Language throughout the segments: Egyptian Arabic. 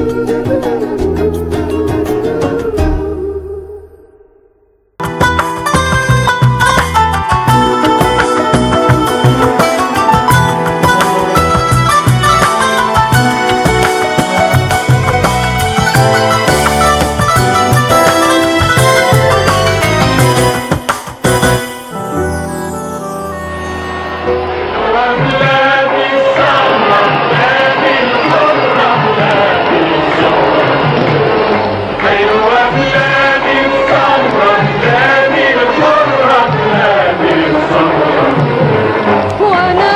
وانا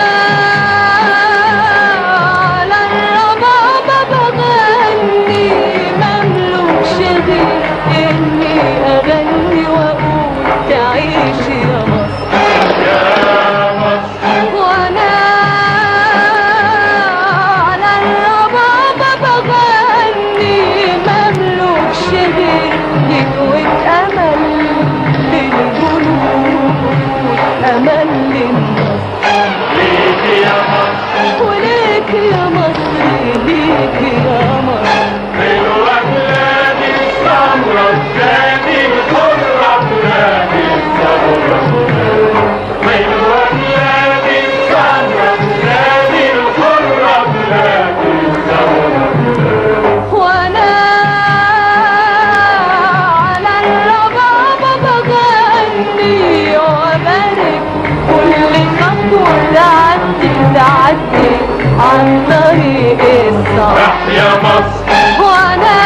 على الربابة بغني مملوكش غير اني اغني واقول تعيش يا مصر وانا على الربابة بغني مملوكش غير يكوت امل للجنود امل للنصر وليك يا مصر ليك يا مصر وانا على الربابة بغني وبارك كل خطوة تعدي تعدي عن طريق الصح يا مصر وانا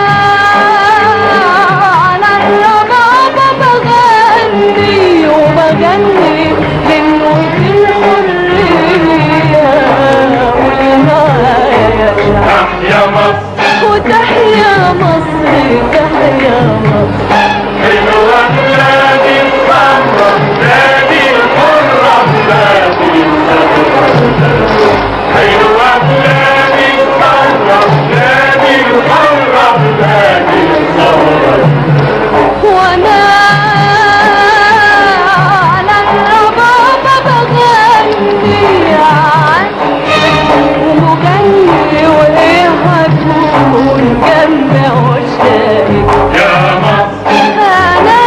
على الربابة بغني وبغني للموت الحرية والنهاية يا مصر وتحيا مصر تحيا مصر حلوة بلادي الحرة بلادي الحرة بلادي الحرة حلوة بلادي الحرة بلادي الحرة بلادي الحرة وانا على الربابة بغني عني ومغني وايه هكون جنب عشاقي يا مصر انا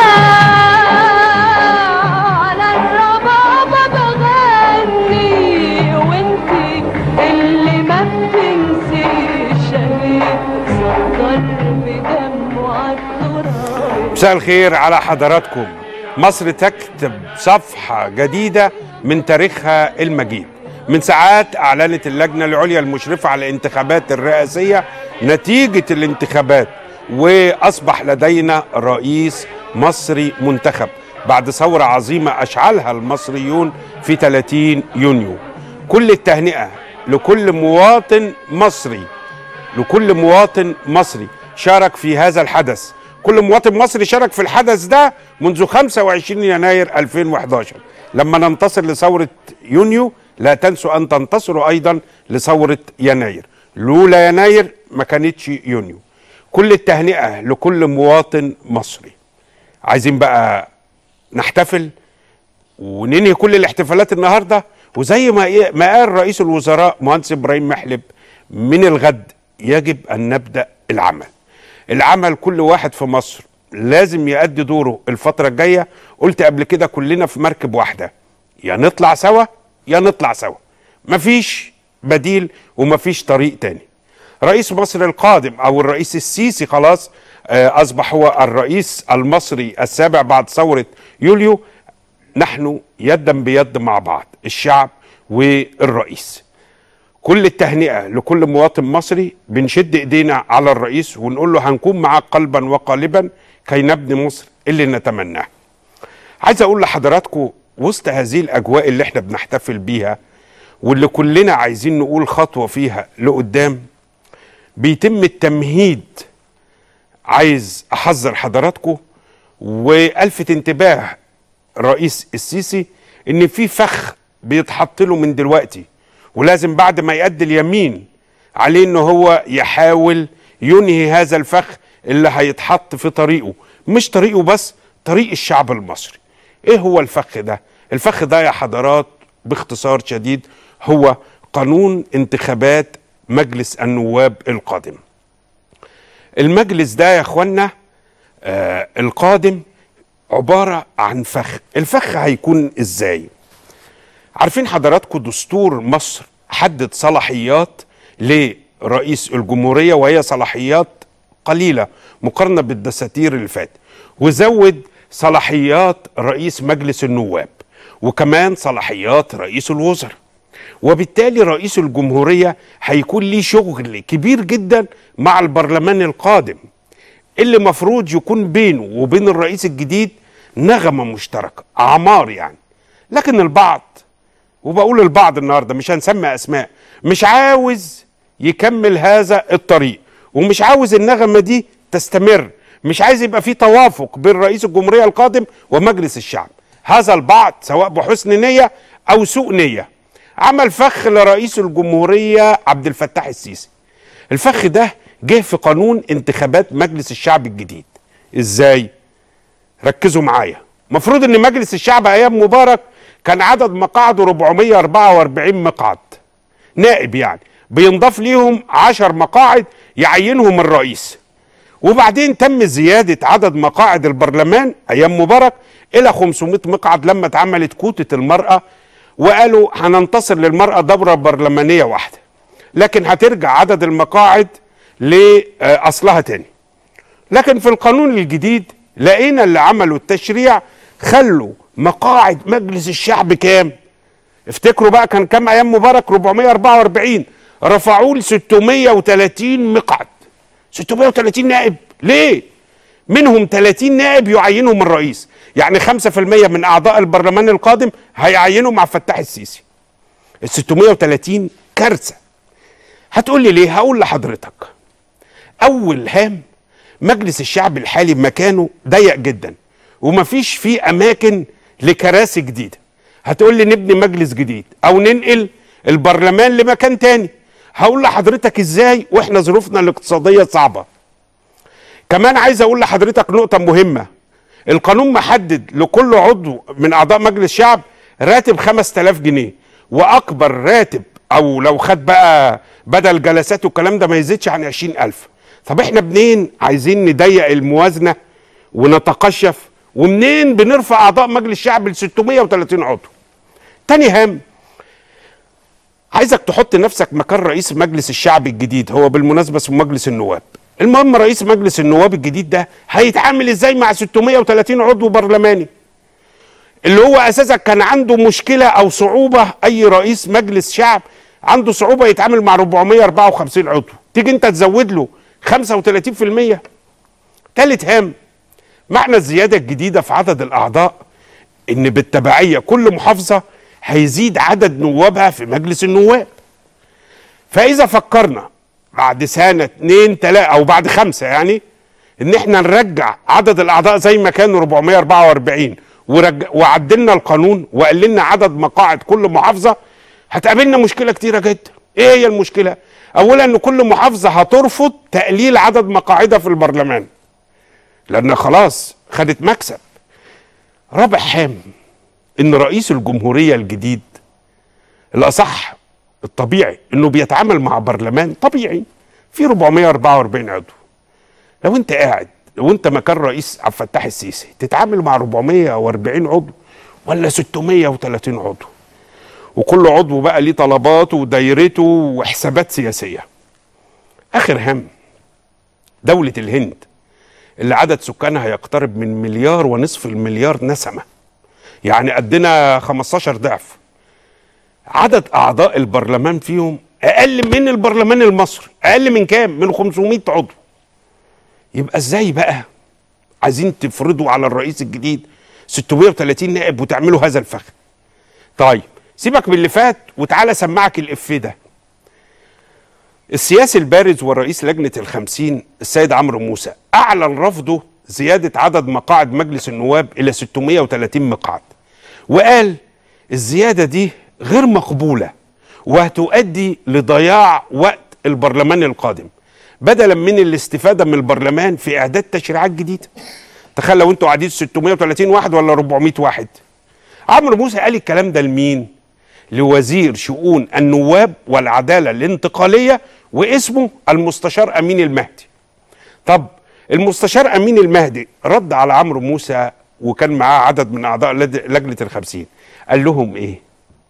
على الربابة بغني وانتي اللي ما بتنسيش شهيد صدر بدمه التراب مساء الخير على حضراتكم مصر تكتب صفحة جديدة من تاريخها المجيد من ساعات أعلنت اللجنة العليا المشرفة على الانتخابات الرئاسية نتيجة الانتخابات وأصبح لدينا رئيس مصري منتخب بعد ثورة عظيمة أشعلها المصريون في 30 يونيو كل التهنئة لكل مواطن مصري لكل مواطن مصري شارك في هذا الحدث كل مواطن مصري شارك في الحدث ده منذ 25 يناير 2011 لما ننتصر لثورة يونيو لا تنسوا أن تنتصروا أيضا لثورة يناير لولا يناير ما كانتش يونيو كل التهنئة لكل مواطن مصري عايزين بقى نحتفل وننهي كل الاحتفالات النهارده وزي ما إيه- ما قال رئيس الوزراء مهندس ابراهيم محلب من الغد يجب ان نبدا العمل. العمل كل واحد في مصر لازم يأدي دوره الفتره الجايه قلت قبل كده كلنا في مركب واحده يا نطلع سوا يا نطلع سوا. مفيش بديل ومفيش طريق تاني. رئيس مصر القادم او الرئيس السيسي خلاص آه، اصبح هو الرئيس المصري السابع بعد ثوره يوليو نحن يدا بيد مع بعض الشعب والرئيس كل التهنئه لكل مواطن مصري بنشد ايدينا على الرئيس ونقول له هنكون معاك قلبا وقالبا كي نبني مصر اللي نتمناه عايز اقول لحضراتكم وسط هذه الاجواء اللي احنا بنحتفل بيها واللي كلنا عايزين نقول خطوه فيها لقدام بيتم التمهيد عايز احذر حضراتكم والفت انتباه رئيس السيسي ان في فخ بيتحط له من دلوقتي ولازم بعد ما يأدي اليمين عليه ان هو يحاول ينهي هذا الفخ اللي هيتحط في طريقه مش طريقه بس طريق الشعب المصري ايه هو الفخ ده الفخ ده يا حضرات باختصار شديد هو قانون انتخابات مجلس النواب القادم المجلس ده يا اخوانا آه القادم عبارة عن فخ الفخ هيكون ازاي عارفين حضراتكم دستور مصر حدد صلاحيات لرئيس الجمهورية وهي صلاحيات قليلة مقارنة بالدساتير اللي فات وزود صلاحيات رئيس مجلس النواب وكمان صلاحيات رئيس الوزراء وبالتالي رئيس الجمهورية هيكون ليه شغل كبير جدا مع البرلمان القادم اللي مفروض يكون بينه وبين الرئيس الجديد نغمة مشتركة أعمار يعني لكن البعض وبقول البعض النهارده مش هنسمي اسماء مش عاوز يكمل هذا الطريق ومش عاوز النغمه دي تستمر مش عايز يبقى في توافق بين رئيس الجمهوريه القادم ومجلس الشعب هذا البعض سواء بحسن نيه او سوء نيه عمل فخ لرئيس الجمهوريه عبد الفتاح السيسي الفخ ده جه في قانون انتخابات مجلس الشعب الجديد ازاي ركزوا معايا مفروض ان مجلس الشعب ايام مبارك كان عدد مقاعده 444 مقعد نائب يعني بينضاف ليهم 10 مقاعد يعينهم الرئيس وبعدين تم زيادة عدد مقاعد البرلمان أيام مبارك إلى 500 مقعد لما اتعملت كوتة المرأة وقالوا هننتصر للمرأة دورة برلمانية واحدة لكن هترجع عدد المقاعد لأصلها تاني لكن في القانون الجديد لقينا اللي عملوا التشريع خلوا مقاعد مجلس الشعب كام افتكروا بقى كان كام ايام مبارك 444 رفعوه ل 630 مقعد 630 نائب ليه منهم 30 نائب يعينهم الرئيس يعني 5% من اعضاء البرلمان القادم هيعينوا مع فتاح السيسي ال 630 كارثه هتقول لي ليه هقول لحضرتك اول هام مجلس الشعب الحالي مكانه ضيق جدا ومفيش فيه اماكن لكراسي جديده هتقول لي نبني مجلس جديد او ننقل البرلمان لمكان تاني هقول لحضرتك ازاي واحنا ظروفنا الاقتصاديه صعبه كمان عايز اقول لحضرتك نقطه مهمه القانون محدد لكل عضو من اعضاء مجلس الشعب راتب 5000 جنيه واكبر راتب او لو خد بقى بدل جلسات والكلام ده ما يزيدش عن 20000 طب احنا منين عايزين نضيق الموازنه ونتقشف ومنين بنرفع اعضاء مجلس الشعب ل 630 عضو تاني هام عايزك تحط نفسك مكان رئيس مجلس الشعب الجديد هو بالمناسبه اسمه مجلس النواب المهم رئيس مجلس النواب الجديد ده هيتعامل ازاي مع 630 عضو برلماني اللي هو اساسا كان عنده مشكله او صعوبه اي رئيس مجلس شعب عنده صعوبه يتعامل مع 454 عضو تيجي انت تزود له 35% تالت هام معنى الزياده الجديده في عدد الاعضاء ان بالتبعيه كل محافظه هيزيد عدد نوابها في مجلس النواب فاذا فكرنا بعد سنه اتنين تلاته او بعد خمسه يعني ان احنا نرجع عدد الاعضاء زي ما كانوا 444 ورج... وعدلنا القانون وقللنا عدد مقاعد كل محافظه هتقابلنا مشكله كتيره جدا ايه هي المشكله اولا ان كل محافظه هترفض تقليل عدد مقاعدها في البرلمان لان خلاص خدت مكسب رابع هام ان رئيس الجمهوريه الجديد الاصح الطبيعي انه بيتعامل مع برلمان طبيعي في 444 عضو لو انت قاعد لو انت مكان رئيس عبد الفتاح السيسي تتعامل مع 440 عضو ولا 630 عضو وكل عضو بقى ليه طلباته ودايرته وحسابات سياسيه اخر هم دوله الهند اللي عدد سكانها يقترب من مليار ونصف المليار نسمه يعني قدنا 15 ضعف عدد اعضاء البرلمان فيهم اقل من البرلمان المصري اقل من كام من 500 عضو يبقى ازاي بقى عايزين تفرضوا على الرئيس الجديد 630 نائب وتعملوا هذا الفخ طيب سيبك من اللي فات وتعالى سمعك الإف ده السياسي البارز ورئيس لجنة الخمسين السيد عمرو موسى أعلن رفضه زيادة عدد مقاعد مجلس النواب إلى 630 مقعد وقال الزيادة دي غير مقبولة وهتؤدي لضياع وقت البرلمان القادم بدلا من الاستفادة من البرلمان في إعداد تشريعات جديدة تخيل لو انتوا قاعدين 630 واحد ولا 400 واحد عمرو موسى قال الكلام ده لمين لوزير شؤون النواب والعدالة الانتقالية واسمه المستشار أمين المهدي طب المستشار امين المهدي رد على عمرو موسى وكان معاه عدد من اعضاء لد- لجنه الخمسين قال لهم ايه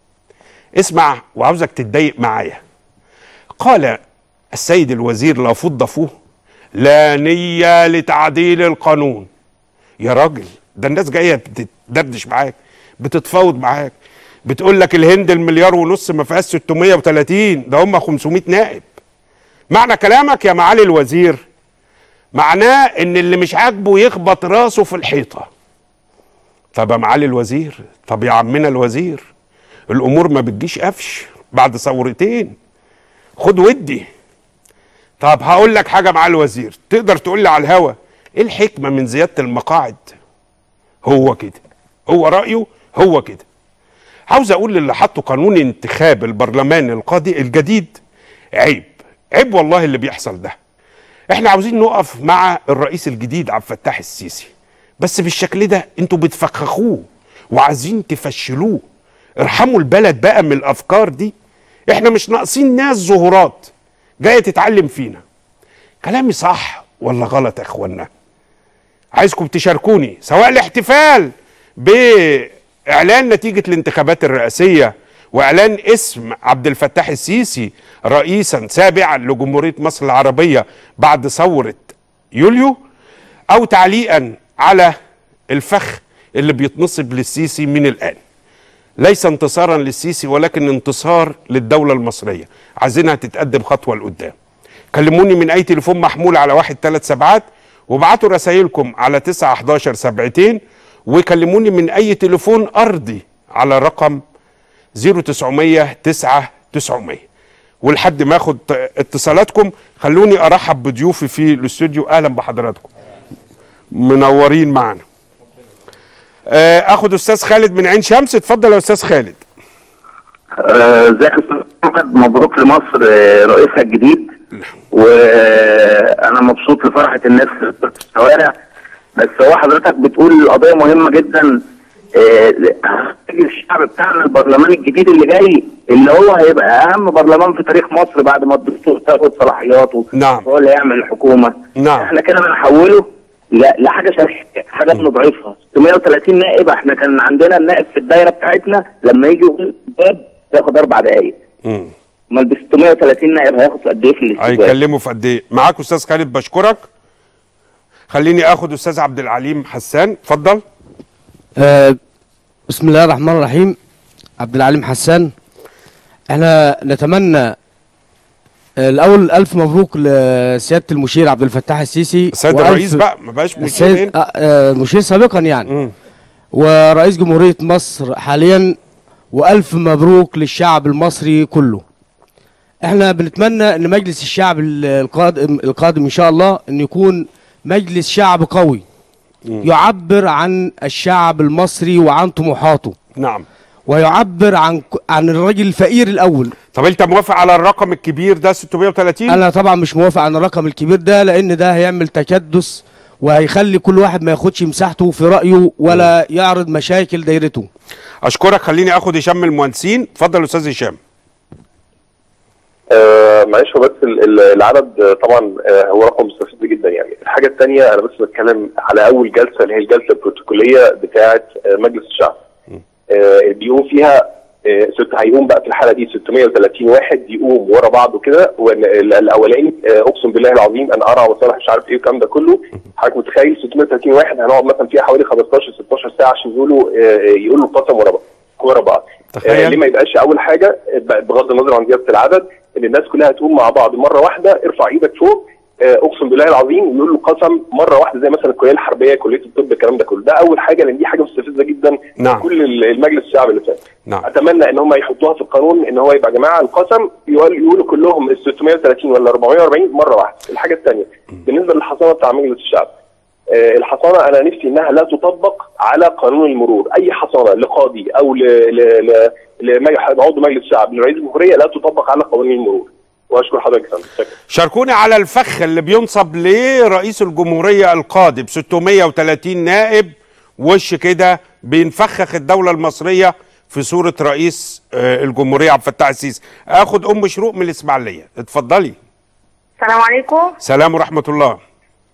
اسمع وعاوزك تتضايق معايا قال السيد الوزير لا فض فوه لا نية لتعديل القانون يا راجل ده الناس جاية بتدردش معاك بتتفاوض معاك بتقول لك الهند المليار ونص ما فيهاش 630 ده هم 500 نائب معنى كلامك يا معالي الوزير معناه ان اللي مش عاجبه يخبط راسه في الحيطه طب يا معالي الوزير طب يا عمنا الوزير الامور ما بتجيش قفش بعد ثورتين خد ودي طب هقول لك حاجه معالي الوزير تقدر تقول لي على الهوا ايه الحكمه من زياده المقاعد هو كده هو رايه هو كده عاوز اقول للي حطوا قانون انتخاب البرلمان القاضي الجديد عيب عيب والله اللي بيحصل ده احنا عاوزين نقف مع الرئيس الجديد عبد الفتاح السيسي بس بالشكل ده انتوا بتفخخوه وعايزين تفشلوه ارحموا البلد بقى من الافكار دي احنا مش ناقصين ناس ظهورات جايه تتعلم فينا كلامي صح ولا غلط يا اخوانا عايزكم تشاركوني سواء الاحتفال باعلان نتيجه الانتخابات الرئاسيه واعلان اسم عبد الفتاح السيسي رئيسا سابعا لجمهوريه مصر العربيه بعد ثوره يوليو او تعليقا على الفخ اللي بيتنصب للسيسي من الان ليس انتصارا للسيسي ولكن انتصار للدوله المصريه عايزينها تتقدم خطوه لقدام كلموني من اي تليفون محمول على واحد ثلاث سبعات وابعتوا رسائلكم على 9 11 سبعتين وكلموني من اي تليفون ارضي على رقم 0900 9 900 ولحد ما اخد اتصالاتكم خلوني ارحب بضيوفي في الاستوديو اهلا بحضراتكم منورين معنا آه، اخد استاذ خالد من عين شمس اتفضل يا استاذ خالد آه، ازيك يا استاذ محمد مبروك لمصر آه، رئيسها الجديد وانا مبسوط لفرحه الناس في الشوارع بس هو حضرتك بتقول قضيه مهمه جدا آه، الشعب بتاعنا البرلمان الجديد اللي جاي اللي هو هيبقى اهم برلمان في تاريخ مصر بعد ما الدستور تاخد صلاحياته نعم. هو اللي يعمل الحكومه نعم. احنا كده بنحوله لا لحاجه شريحه حاجه بنضعفها 630 نائب احنا كان عندنا النائب في الدايره بتاعتنا لما يجي يقول استجواب ياخد اربع دقائق مم. امال ب 630 نائب هياخد قد ايه في الاستجواب؟ هيكلموا في قد ايه معاك استاذ خالد بشكرك خليني اخد استاذ عبد العليم حسان اتفضل آه، بسم الله الرحمن الرحيم عبد العليم حسان احنا نتمنى آه، الاول الف مبروك لسياده المشير عبد الفتاح السيسي السيد وألف- الرئيس بقى ما بقاش مشير السيد هنا. آه، آه، المشير سابقا يعني مم. ورئيس جمهوريه مصر حاليا والف مبروك للشعب المصري كله احنا بنتمنى ان مجلس الشعب ال- القادم القادم ان شاء الله ان يكون مجلس شعب قوي يعبر عن الشعب المصري وعن طموحاته نعم ويعبر عن عن الراجل الفقير الاول طب انت موافق على الرقم الكبير ده 630 انا طبعا مش موافق على الرقم الكبير ده لان ده هيعمل تكدس وهيخلي كل واحد ما ياخدش مساحته في رايه ولا يعرض مشاكل دايرته اشكرك خليني اخد هشام من المهندسين اتفضل يا استاذ هشام آه معلش هو بس ال- ال- العدد آه، طبعا آه هو رقم مستفز جدا يعني الحاجه الثانيه انا بس بتكلم على اول جلسه اللي هي الجلسه البروتوكوليه بتاعه آه مجلس الشعب آه بيقوم فيها آه ست هيقوم بقى في الحاله دي 630 واحد يقوم ورا بعضه كده والاولاني آه اقسم بالله العظيم انا ارى وصالح مش عارف ايه والكلام ده كله حضرتك متخيل 630 واحد هنقعد مثلا فيها حوالي 15 16 ساعه عشان يقولوا آه يقولوا القسم ورا بعض ورا بعض تخيل. آه ليه ما يبقاش اول حاجه بغض النظر عن زياده العدد ان الناس كلها تقوم مع بعض مره واحده ارفع ايدك فوق آه، اقسم بالله العظيم يقول له قسم مره واحده زي مثلا الكليه الحربيه كليه الطب الكلام ده كله ده اول حاجه لان دي حاجه مستفزه جدا نعم. كل ال- المجلس الشعبي اللي فات نعم. اتمنى ان هم يحطوها في القانون ان هو يبقى يا جماعه القسم يقول- يقولوا كلهم ال 630 ولا 440 مره واحده الحاجه الثانيه بالنسبه للحصانه بتاع مجلس الشعب آه، الحصانه انا نفسي انها لا تطبق على قانون المرور اي حصانه لقاضي او ل ل ل لمج- عضو مجلس الشعب لرئيس الجمهوريه لا تطبق على قوانين المرور واشكر حضرتك يا فندم شكرا شاركوني على الفخ اللي بينصب لرئيس الجمهورية القادم 630 نائب وش كده بينفخخ الدولة المصرية في صورة رئيس آه، الجمهورية عبد الفتاح السيسي اخد ام شروق من الاسماعيلية اتفضلي السلام عليكم سلام ورحمة الله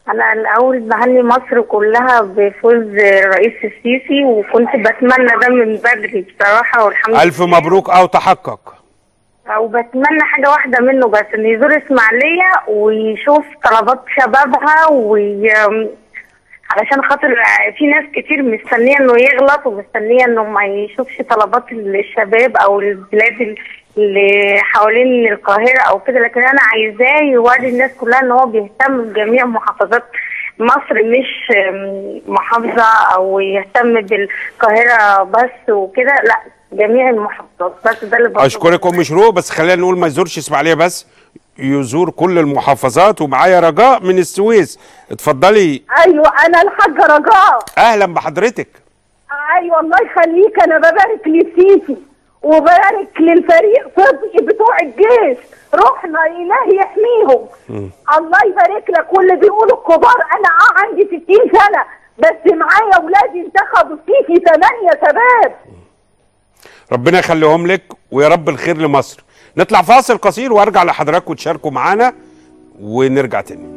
انا الاول بهني مصر كلها بفوز الرئيس السيسي وكنت بتمنى ده من بدري بصراحه والحمد الف مبروك او تحقق وبتمنى حاجه واحده منه بس انه يزور اسماعيليه ويشوف طلبات شبابها وي... علشان خاطر في ناس كتير مستنيه انه يغلط ومستنيه انه ما يشوفش طلبات الشباب او البلاد اللي حوالين القاهره او كده لكن انا عايزاه يوري الناس كلها ان هو بيهتم بجميع محافظات مصر مش أم، محافظه او يهتم بالقاهره بس وكده لا جميع المحافظات بس ده اللي بطلبه. اشكرك ام شروق بس خلينا نقول ما يزورش اسماعيليه بس يزور كل المحافظات ومعايا رجاء من السويس اتفضلي ايوه انا الحاجه رجاء اهلا بحضرتك ايوه الله يخليك انا ببارك للسيسي وبارك للفريق صدقي بتوع الجيش رحنا اله يحميهم الله يبارك لك واللي بيقولوا الكبار انا اه عندي 60 سنه بس معايا اولادي انتخبوا السيسي ثمانيه شباب ربنا يخليهم لك ويا رب الخير لمصر نطلع فاصل قصير وارجع لحضراتكم تشاركوا معانا ونرجع تاني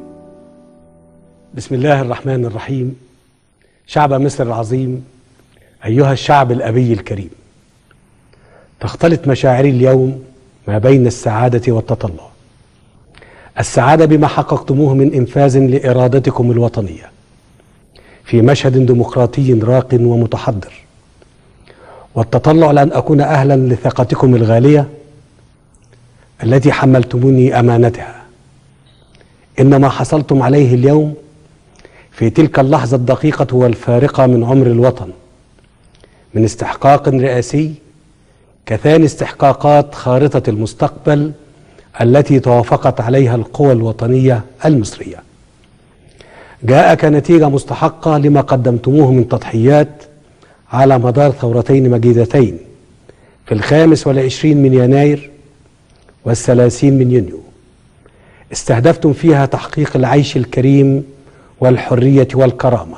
بسم الله الرحمن الرحيم شعب مصر العظيم أيها الشعب الأبي الكريم تختلط مشاعري اليوم ما بين السعادة والتطلع السعادة بما حققتموه من إنفاذ لإرادتكم الوطنية في مشهد ديمقراطي راق ومتحضر والتطلع لأن أكون أهلا لثقتكم الغالية التي حملتموني أمانتها إن ما حصلتم عليه اليوم في تلك اللحظة الدقيقة والفارقة من عمر الوطن من استحقاق رئاسي كثاني استحقاقات خارطة المستقبل التي توافقت عليها القوى الوطنية المصرية جاء كنتيجة مستحقة لما قدمتموه من تضحيات على مدار ثورتين مجيدتين في الخامس والعشرين من يناير والثلاثين من يونيو استهدفتم فيها تحقيق العيش الكريم والحرية والكرامة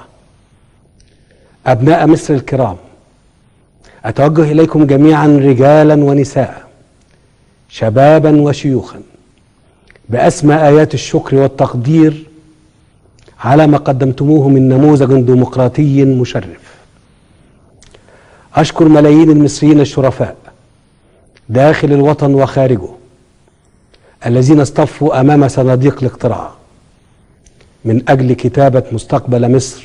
أبناء مصر الكرام أتوجه إليكم جميعا رجالا ونساء شبابا وشيوخا بأسمى آيات الشكر والتقدير على ما قدمتموه من نموذج ديمقراطي مشرف أشكر ملايين المصريين الشرفاء داخل الوطن وخارجه الذين اصطفوا أمام صناديق الاقتراع من أجل كتابة مستقبل مصر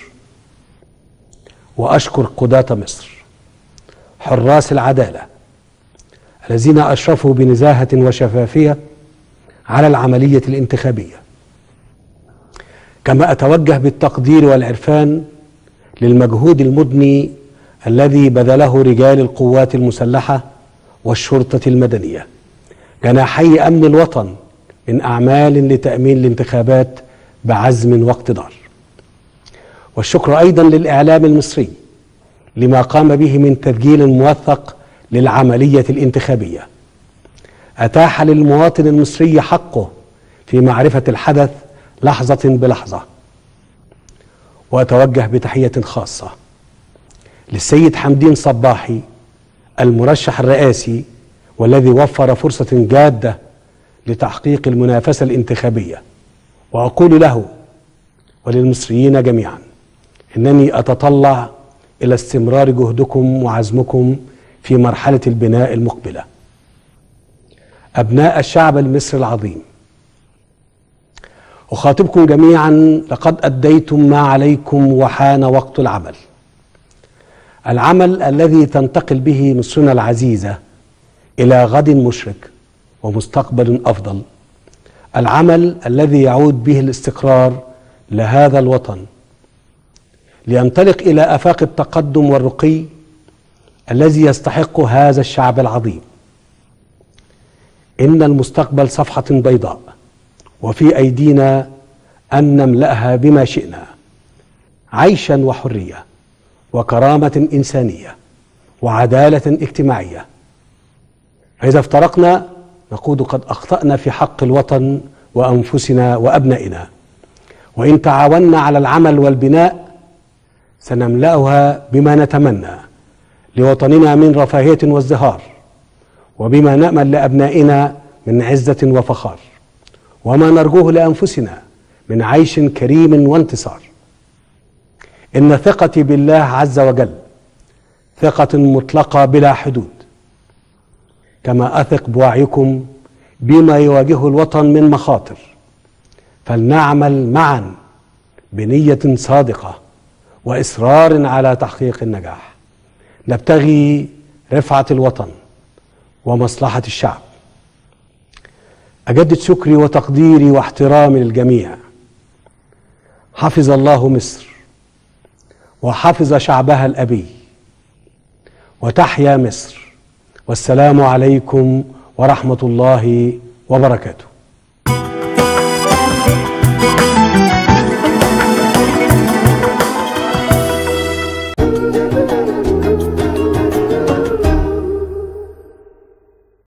وأشكر قضاة مصر حراس العدالة الذين أشرفوا بنزاهة وشفافية على العملية الانتخابية كما أتوجه بالتقدير والعرفان للمجهود المضني الذي بذله رجال القوات المسلحة والشرطة المدنية جناحي أمن الوطن من أعمال لتأمين الانتخابات بعزم واقتدار والشكر أيضا للإعلام المصري لما قام به من تسجيل موثق للعملية الانتخابية أتاح للمواطن المصري حقه في معرفة الحدث لحظة بلحظة وأتوجه بتحية خاصة للسيد حمدين صباحي المرشح الرئاسي والذي وفر فرصة جادة لتحقيق المنافسة الانتخابية وأقول له وللمصريين جميعا إنني أتطلع إلى استمرار جهدكم وعزمكم في مرحلة البناء المقبلة أبناء الشعب المصري العظيم أخاطبكم جميعا لقد أديتم ما عليكم وحان وقت العمل العمل الذي تنتقل به مصرنا العزيزة إلى غد مشرق ومستقبل أفضل العمل الذي يعود به الاستقرار لهذا الوطن لينطلق إلى آفاق التقدم والرقي الذي يستحق هذا الشعب العظيم إن المستقبل صفحة بيضاء وفي أيدينا أن نملأها بما شئنا عيشا وحرية وكرامة إنسانية وعدالة اجتماعية فإذا افترقنا نقول قد أخطأنا في حق الوطن وأنفسنا وأبنائنا وإن تعاوننا على العمل والبناء سنملأها بما نتمنى لوطننا من رفاهية وازدهار وبما نأمل لأبنائنا من عزة وفخار وما نرجوه لأنفسنا من عيش كريم وانتصار ان ثقتي بالله عز وجل ثقه مطلقه بلا حدود كما اثق بوعيكم بما يواجهه الوطن من مخاطر فلنعمل معا بنيه صادقه واصرار على تحقيق النجاح نبتغي رفعه الوطن ومصلحه الشعب اجدد شكري وتقديري واحترامي للجميع حفظ الله مصر وحفظ شعبها الابي وتحيا مصر والسلام عليكم ورحمه الله وبركاته